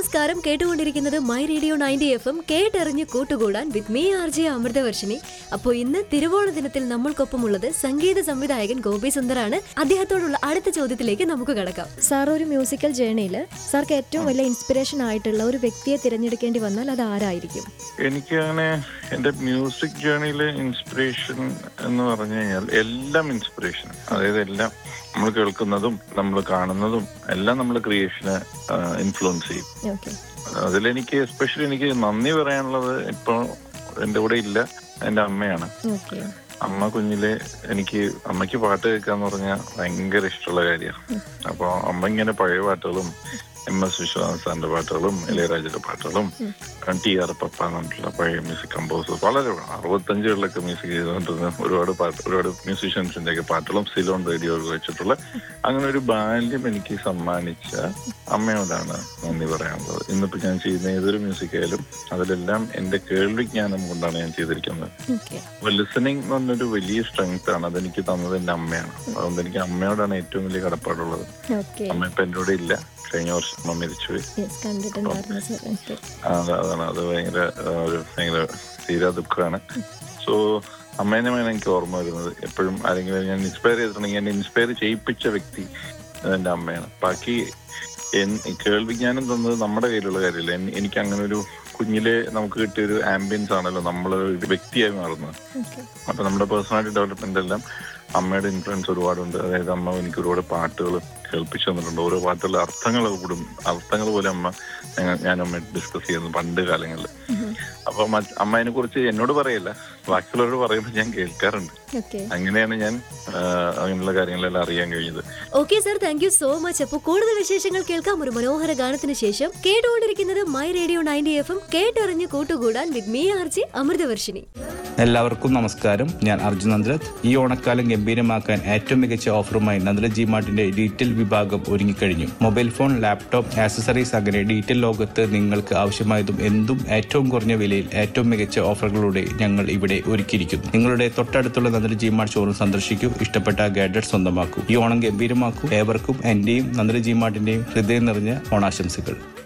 നമസ്കാരം കേട്ടുകൊണ്ടിരിക്കുന്നത് my radio ninety FM എം കേട്ടെറിഞ്ഞ് കൂട്ടുകൂടാൻ വിത്ത് മീ ആർ ജെ അമൃതവർഷിനി അപ്പോൾ ഇന്ന് തിരുവോണ ദിനത്തിൽ നമ്മൾക്കൊപ്പമുള്ളത് സംഗീത സംവിധായകൻ ഗോപി സുന്ദറാണ് അദ്ദേഹത്തോടുള്ള അടുത്ത ചോദ്യത്തിലേക്ക് നമുക്ക് കടക്കാം സാർ ഒരു മ്യൂസിക്കൽ ജേണിയിൽ സാർക്ക് ഏറ്റവും വലിയ ഇൻസ്പിറേഷൻ ആയിട്ടുള്ള ഒരു വ്യക്തിയെ തിരഞ്ഞെടുക്കേണ്ടി വന്നാൽ അത് ആരായിരിക്കും എനിക്ക് അങ്ങനെ എന്റെ മ്യൂസിക് ജേണിയിലെ ഇൻസ്പിറേഷൻ എന്ന് പറഞ്ഞു കഴിഞ്ഞാൽ എല്ലാം ഇൻസ്പിറേഷൻ അതായത് എല്ലാം നമ്മൾ കേൾക്കുന്നതും നമ്മൾ കാണുന്നതും എല്ലാം നമ്മൾ ക്രിയേഷനെ ഇൻഫ്ലുവൻസ് ചെയ്യും ഓക്കെ അതിലെനിക്ക് എസ്പെഷ്യലി എനിക്ക് നന്ദി പറയാനുള്ളത് ഇപ്പോൾ എന്റെ കൂടെ ഇല്ല എന്റെ അമ്മയാണ് ഓക്കെ അമ്മ കുഞ്ഞിലെ എനിക്ക് അമ്മയ്ക്ക് പാട്ട് കേൾക്കാന്ന് പറഞ്ഞാൽ ഭയങ്കര ഇഷ്ടമുള്ള കാര്യമാണ് അപ്പോൾ അമ്മ ഇങ്ങനെ പഴയ പാട്ടുകളും എം എസ് വിശ്വനാഥ് സാറിന്റെ പാട്ടുകളും ഇളയരാജയുടെ പാട്ടുകളും ടി ആർ പപ്പ എന്നിട്ടുള്ള പഴയ മ്യൂസിക് കമ്പോസേഴ്സ് വളരെ അറുപത്തഞ്ചുകളിലൊക്കെ മ്യൂസിക് ചെയ്തുകൊണ്ടിരുന്ന ഒരുപാട് പാട്ട് ഒരുപാട് മ്യൂസീഷ്യൻസിന്റെ ഒക്കെ പാട്ടുകളും സിലോൺ റേഡിയോ വെച്ചിട്ടുള്ള അങ്ങനെ ഒരു ബാല്യം എനിക്ക് സമ്മാനിച്ച അമ്മയോടാണ് നന്ദി പറയാനുള്ളത് ഇന്നിപ്പോ ഞാൻ ചെയ്യുന്ന ഏതൊരു മ്യൂസിക് ആയാലും അതിലെല്ലാം എന്റെ കേൾവിജ്ഞാനം കൊണ്ടാണ് ഞാൻ ചെയ്തിരിക്കുന്നത് ഓക്കെ അപ്പൊ ലിസണിങ് എന്ന് പറഞ്ഞൊരു വലിയ സ്ട്രെങ്ത് ആണ് അതെനിക്ക് തന്നത് എന്റെ അമ്മയാണ് അതുകൊണ്ട് എനിക്ക് അമ്മയോടാണ് ഏറ്റവും വലിയ കടപ്പാടുള്ളത് ഓക്കെ അമ്മ ഇപ്പൊ എന്റെ കൂടെ ഇല്ല കഴിഞ്ഞ വർഷം അമ്മ മരിച്ചുപോയി യെസ് കണ്ടിട്ടുണ്ടായിരുന്നു സാർ ഓക്കെ ആ, അത- അതാണ് അത് ഭയങ്കര ആ, ഒരു ഭയങ്കര തീരാ ദുഃഖമാണ് സോ അമ്മേനെ ആണ് എനിക്ക് ഓർമ്മ വരുന്നത് എപ്പോഴും ആരെങ്കിലും ഞാൻ ഇൻസ്പയർ ചെയ്തിട്ടുണ്ടെങ്കിൽ എന്നെ ഇൻസ്പയർ ചെയ്യിപ്പിച്ച വ്യക്തി അത് എന്റെ അമ്മയാണ് ബാക്കി എൻ- കേൾവിജ്ഞാനം തന്നത് നമ്മുടെ കയ്യിലുള്ള കാര്യമില്ല എൻ- എനിക്ക് അങ്ങനെ ഒരു കുഞ്ഞിലെ നമുക്ക് കിട്ടിയ ഒരു ആംബിയൻസ് ആണല്ലോ നമ്മൾ ഒരു വ്യക്തിയായി മാറുന്നത് ഓക്കെ അപ്പൊ നമ്മുടെ പേഴ്സണാലിറ്റി ഡെവലപ്മെന്റ് എല്ലാം അമ്മയുടെ ഇൻഫ്ലുവൻസ് ഒരുപാടുണ്ട് അതായത് അമ്മ എനിക്ക് ഒരുപാട് പാട്ടുകൾ കേൾപ്പിച്ചു തന്നിട്ടുണ്ട് ഓരോ പാട്ടുകളുടെ അർത്ഥങ്ങൾ കൂടും അർത്ഥങ്ങൾ പോലെ അമ്മ ഞങ്ങ- ഞാൻ അമ്മ ഡിസ്കസ് ചെയ്യുന്നു പണ്ട് കാലങ്ങളിൽ അപ്പൊ മറ്റ് അമ്മ അതിനെ കുറിച്ച് എന്നോട് പറയില്ല ബാക്കിയുള്ളവരോട് പറയുമ്പോൾ ഞാൻ കേൾക്കാറുണ്ട് ഓക്കെ അങ്ങനെയാണ് ഞാൻ ആ, അങ്ങനെയുള്ള കാര്യങ്ങളെല്ലാം അറിയാൻ കഴിഞ്ഞത് okay sir thank you so much അപ്പോൾ കൂടുതൽ വിശേഷങ്ങൾ കേൾക്കാം ഒരു മനോഹര ഗാനത്തിന് ശേഷം കേട്ടുകൊണ്ടിരിക്കുന്നത് മൈ റേഡിയോ നയൻറ്റി എഫ് എം കേട്ടറിഞ്ഞ് കൂട്ടുകൂടാൻ വിത്ത് മീ ആർ ജി അമൃതവർഷിനി എല്ലാവർക്കും നമസ്കാരം ഞാൻ അർജുൻ നന്ദ്രത് ഈ ഓണക്കാലം ഗംഭീരമാക്കാൻ ഏറ്റവും മികച്ച ഓഫറുമായി നന്ദ്ര ജി മാർട്ടിന്റെ ഡീറ്റെയിൽ വിഭാഗം ഒരുങ്ങിക്കഴിഞ്ഞു മൊബൈൽ ഫോൺ ലാപ്ടോപ്പ് ആക്സസറീസ് അങ്ങനെ ഡീറ്റെയിൽ ലോകത്ത് നിങ്ങൾക്ക് ആവശ്യമായതും എന്തും ഏറ്റവും കുറഞ്ഞ വിലയിൽ ഏറ്റവും മികച്ച ഓഫറുകളോടെ ഞങ്ങൾ ഇവിടെ ഒരുക്കിയിരിക്കുന്നു നിങ്ങളുടെ തൊട്ടടുത്തുള്ള നന്ദ്ര ജി മാർട്ട് ഷോറൂം സന്ദർശിക്കൂ ഇഷ്ടപ്പെട്ട ഗാഡ്ജറ്റ് സ്വന്തമാക്കൂ ഈ ഓണം ഗംഭീരമാക്കൂ ഏവർക്കും എന്റെയും നന്ദ്ര ജി മാർട്ടിന്റെയും ഹൃദയം നിറഞ്ഞ ഓണാശംസകൾ